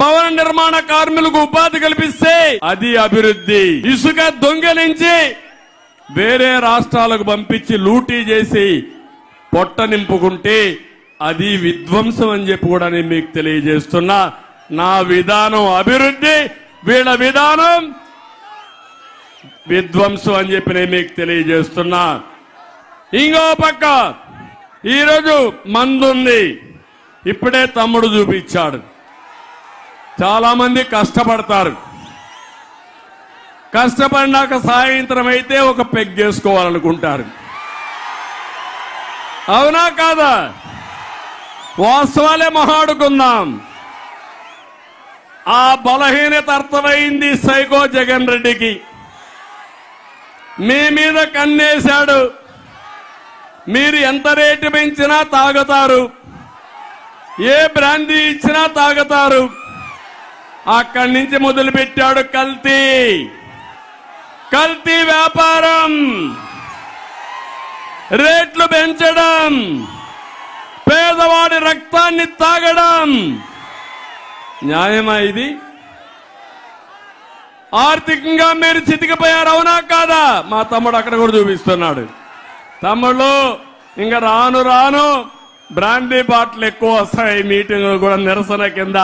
భవన నిర్మాణ కార్మికులకు ఉపాధి కల్పిస్తే అది అభివృద్ధి ఇసుక దొంగలించి వేరే రాష్ట్రాలకు పంపించి లూటీ చేసి పొట్ట నింపుకుంటే అది విధ్వంసం అని చెప్పి కూడా నేను మీకు తెలియజేస్తున్నా నా విధానం అభివృద్ధి వీళ్ళ విధానం విధ్వంసం అని చెప్పి నేను మీకు తెలియజేస్తున్నా ఇంకో పక్క ఈరోజు మందుంది ఇప్పుడే తమ్ముడు చూపించాడు చాలా మంది కష్టపడతారు కష్టపడినాక సాయంత్రం అయితే ఒక పెగ్గేసుకోవాలనుకుంటారు అవునా కాదా వాస్తవాలే మహాడుకుందాం ఆ బలహీనత అర్థమైంది సైకో జగన్ రెడ్డికి మీ మీద కన్నేశాడు మీరు ఎంత రేటు పెంచినా తాగుతారు ఏ బ్రాందీ ఇచ్చినా తాగుతారు అక్కడి నుంచి మొదలు పెట్టాడు కల్తీ కల్తీ వ్యాపారం రేట్లు పెంచడం పేదవాడి రక్తాన్ని తాగడం న్యాయమా ఇది ఆర్థికంగా మీరు చితికిపోయారు అవునా కాదా మా తమ్ముడు అక్కడ కూడా చూపిస్తున్నాడు తమ్ముళ్ళు ఇంకా రాను రాను బ్రాండీ బాటిల్ ఎక్కువ వస్తాయి మీటింగ్ కూడా నిరసన కింద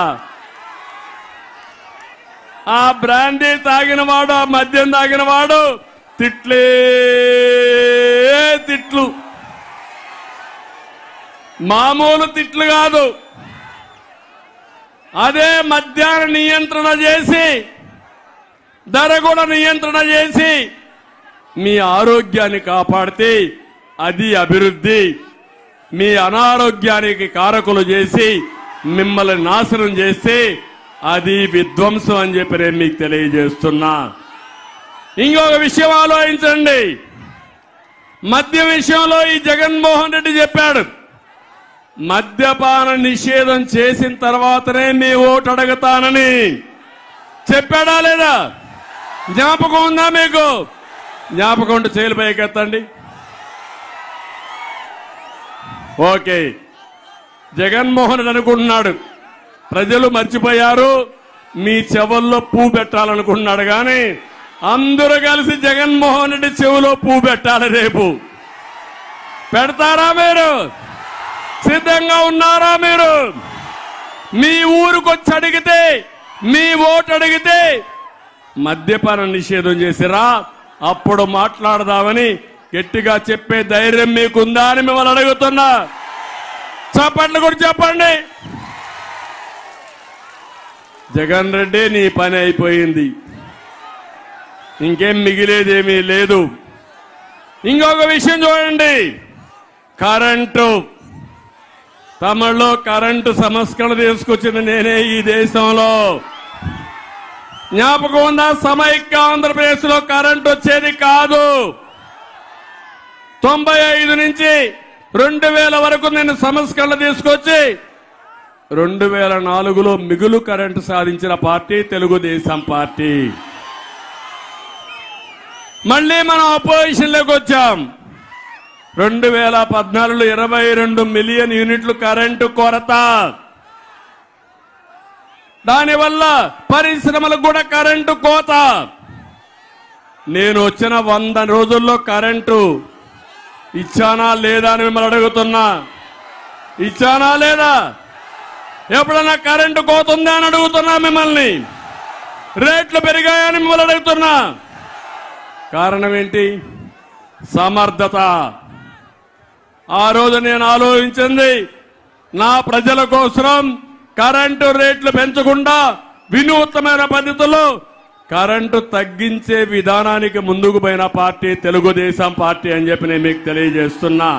ఆ బ్రాండీ తాగిన వాడు ఆ మద్యం తాగిన వాడు తిట్లే తిట్లు మామూలు తిట్లు కాదు అదే మద్యాన్ని నియంత్రణ చేసి ధర కూడా నియంత్రణ చేసి మీ ఆరోగ్యాన్ని కాపాడితే అది అభివృద్ధి మీ అనారోగ్యానికి కారకులు చేసి మిమ్మల్ని నాశనం చేస్తే అది విధ్వంసం అని చెప్పి నేను మీకు తెలియజేస్తున్నా ఇంకొక విషయం ఆలోచించండి మద్యం విషయంలో ఈ జగన్మోహన్ రెడ్డి చెప్పాడు మద్యపాన నిషేధం చేసిన తర్వాతనే మీ ఓటు అడుగుతానని చెప్పాడా లేదా జ్ఞాపకం ఉందా మీకు జ్ఞాపకం ఉంటే చేలు పైకెత్తండి ఓకే జగన్మోహన్ రెడ్డి అనుకుంటున్నాడు ప్రజలు మర్చిపోయారు మీ చెవుల్లో పువ్వు పెట్టాలనుకుంటున్నాడు కానీ అందరూ కలిసి జగన్మోహన్ రెడ్డి చెవులో పువ్వు పెట్టాలి రేపు పెడతారా మీరు సిద్ధంగా ఉన్నారా మీరు మీ ఊరుకొచ్చి అడిగితే మీ ఓటు అడిగితే మద్యపాన నిషేధం చేసిరా అప్పుడు మాట్లాడదామని గట్టిగా చెప్పే ధైర్యం మీకుందా అని మిమ్మల్ని అడుగుతున్నా చప్పట్లు కూడా చెప్పండి జగన్ రెడ్డి నీ పని అయిపోయింది ఇంకేం మిగిలేదేమీ లేదు ఇంకొక విషయం చూడండి కరెంటు తమిళలో కరెంటు సంస్కరణ తీసుకొచ్చింది నేనే ఈ దేశంలో జ్ఞాపకం ఉందా సమైక్య ఆంధ్రప్రదేశ్ లో కరెంట్ వచ్చేది కాదు తొంభై ఐదు నుంచి రెండు వేల వరకు నేను సంస్కరణ తీసుకొచ్చి రెండు వేల నాలుగులో మిగులు కరెంటు సాధించిన పార్టీ తెలుగుదేశం పార్టీ మళ్ళీ మనం అపోజిషన్ లోకి వచ్చాం రెండు వేల పద్నాలుగులో ఇరవై రెండు మిలియన్ యూనిట్లు కరెంటు కొరత దానివల్ల పరిశ్రమలకు కూడా కరెంటు కోత నేను వచ్చిన వంద రోజుల్లో కరెంటు ఇచ్చానా లేదా అని మిమ్మల్ని అడుగుతున్నా ఇచ్చానా లేదా ఎప్పుడన్నా కరెంటు కోత ఉందా అని అడుగుతున్నా మిమ్మల్ని రేట్లు పెరిగాయని మిమ్మల్ని అడుగుతున్నా కారణం ఏంటి సమర్థత ఆ రోజు నేను ఆలోచించింది నా ప్రజల కోసం కరెంటు రేట్లు పెంచకుండా వినూత్నమైన పద్ధతిలో కరెంటు తగ్గించే విధానానికి ముందుకు పోయిన పార్టీ తెలుగుదేశం పార్టీ అని చెప్పి నేను మీకు తెలియజేస్తున్నా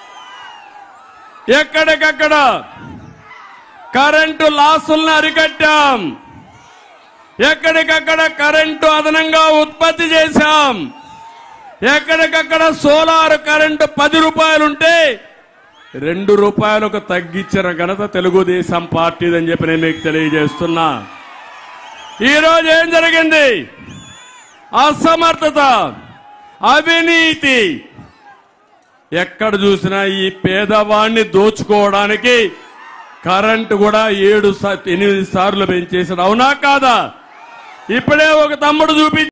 ఎక్కడికక్కడ కరెంటు లాసుల్ని అరికట్టాం ఎక్కడికక్కడ కరెంటు అదనంగా ఉత్పత్తి చేశాం ఎక్కడికక్కడ సోలార్ కరెంటు పది రూపాయలుంటే రెండు రూపాయలకు తగ్గించిన ఘనత తెలుగుదేశం పార్టీదని చెప్పి నేను మీకు తెలియజేస్తున్నా ఈరోజు ఏం జరిగింది అసమర్థత అవినీతి ఎక్కడ చూసినా ఈ పేదవాణ్ణి దోచుకోవడానికి కరెంటు కూడా ఏడు సా- ఎనిమిది సార్లు పెంచేసారు అవునా కాదా ఇప్పుడే ఒక తమ్ముడు చూపి